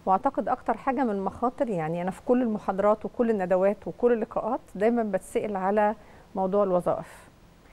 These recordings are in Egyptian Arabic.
واعتقد اكتر حاجه من المخاطر يعني انا في كل المحاضرات وكل الندوات وكل اللقاءات دايما بتسال على موضوع الوظائف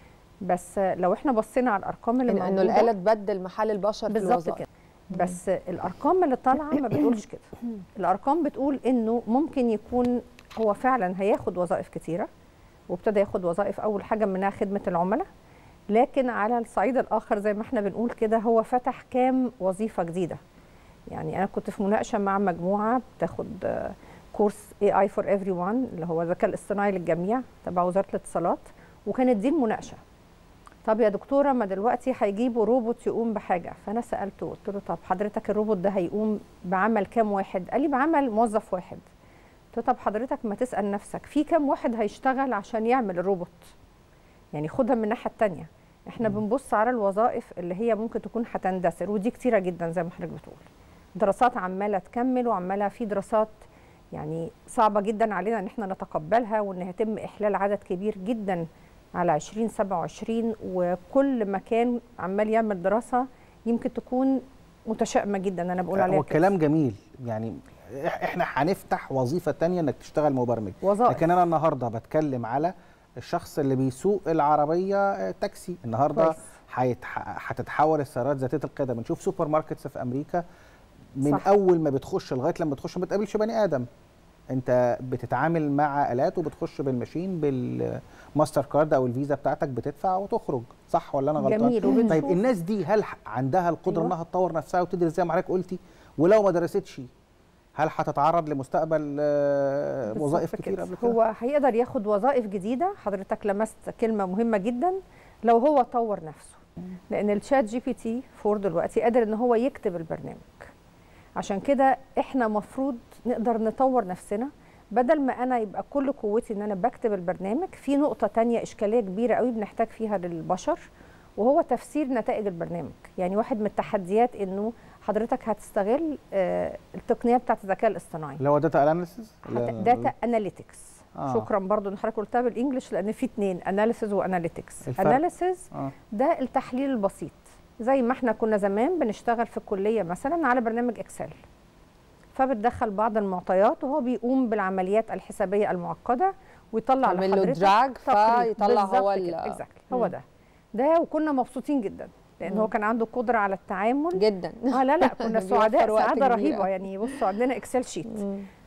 بس لو احنا بصينا على الارقام اللي إن- انه موجوده الاله تبدل محل البشر في بالظبط الوظائف كده بس الارقام اللي طالعه ما بتقولش كده الارقام بتقول انه ممكن يكون هو فعلا هياخد وظائف كتيره وابتدى ياخد وظائف اول حاجه منها خدمه العملاء لكن على الصعيد الاخر زي ما احنا بنقول كده هو فتح كام وظيفه جديده يعني انا كنت في مناقشه مع مجموعه بتاخد آه، كورس اي اي فور ايفري ون اللي هو الذكاء الاصطناعي للجميع تبع وزاره الاتصالات وكانت دي المناقشه طب يا دكتوره ما دلوقتي هيجيبوا روبوت يقوم بحاجه فانا سالته قلت له طب حضرتك الروبوت ده هيقوم بعمل كام واحد قال لي بعمل موظف واحد قلت له طب حضرتك ما تسال نفسك في كام واحد هيشتغل عشان يعمل الروبوت يعني خدها من الناحيه الثانيه احنا بنبص على الوظائف اللي هي ممكن تكون هتندثر ودي كتيره جدا زي ما حضرتك بتقول دراسات عماله تكمل وعماله في دراسات يعني صعبه جدا علينا ان احنا نتقبلها وان يتم احلال عدد كبير جدا على 2027 وكل مكان عمال يعمل دراسه يمكن تكون متشائمه جدا انا بقول عليها هو كده. كلام جميل يعني إح- احنا هنفتح وظيفه تانية انك تشتغل مبرمج وظائف لكن انا النهارده بتكلم على الشخص اللي بيسوق العربيه آه، تاكسي النهارده كويس. هيتح- هتتحول السيارات ذاتيه القياده بنشوف سوبر ماركتس في امريكا من صح. صح. اول ما بتخش لغايه لما بتخش ما بتقابلش بني ادم انت بتتعامل مع الات وبتخش بالماشين بالماستر كارد او الفيزا بتاعتك بتدفع وتخرج صح ولا انا غلطان جميل وبنشوف طيب الناس دي هل ح- عندها القدره أيوة. انها تطور نفسها وتدرس زي ما حضرتك قلتي ولو ما درستش هل هتتعرض لمستقبل آه، بالظبط وظائف كده. كتير قبل كده هو هيقدر ياخد وظائف جديده حضرتك لمست كلمه مهمه جدا لو هو طور نفسه لان الشات جي بي تي 4 دلوقتي قادر ان هو يكتب البرنامج عشان كده احنا مفروض نقدر نطور نفسنا بدل ما انا يبقى كل قوتي ان انا بكتب البرنامج في نقطه تانية اشكاليه كبيره قوي بنحتاج فيها للبشر وهو تفسير نتائج البرنامج يعني واحد من التحديات انه حضرتك هتستغل آه، التقنيه بتاعت الذكاء الاصطناعي اللي هو داتا اناليسيس داتا اناليتكس آه. شكرا برضو ان حضرتك قلتها بالانجلش لان في اتنين اناليسيز واناليتكس الفرق؟ اناليسيز اه ده التحليل البسيط زي ما احنا كنا زمان بنشتغل في الكليه مثلا على برنامج اكسل فبتدخل بعض المعطيات وهو بيقوم بالعمليات الحسابيه المعقده ويطلع تعمل له لحضرتك دراج تقرير. فيطلع هو بالظبط ال- كده exactly. هو مم. ده ده وكنا مبسوطين جدا لان هو كان عنده قدره على التعامل جدا اه لا لا كنا بيوفر سعداء وقت سعاده كبير رهيبه أوي. يعني بصوا عندنا اكسل شيت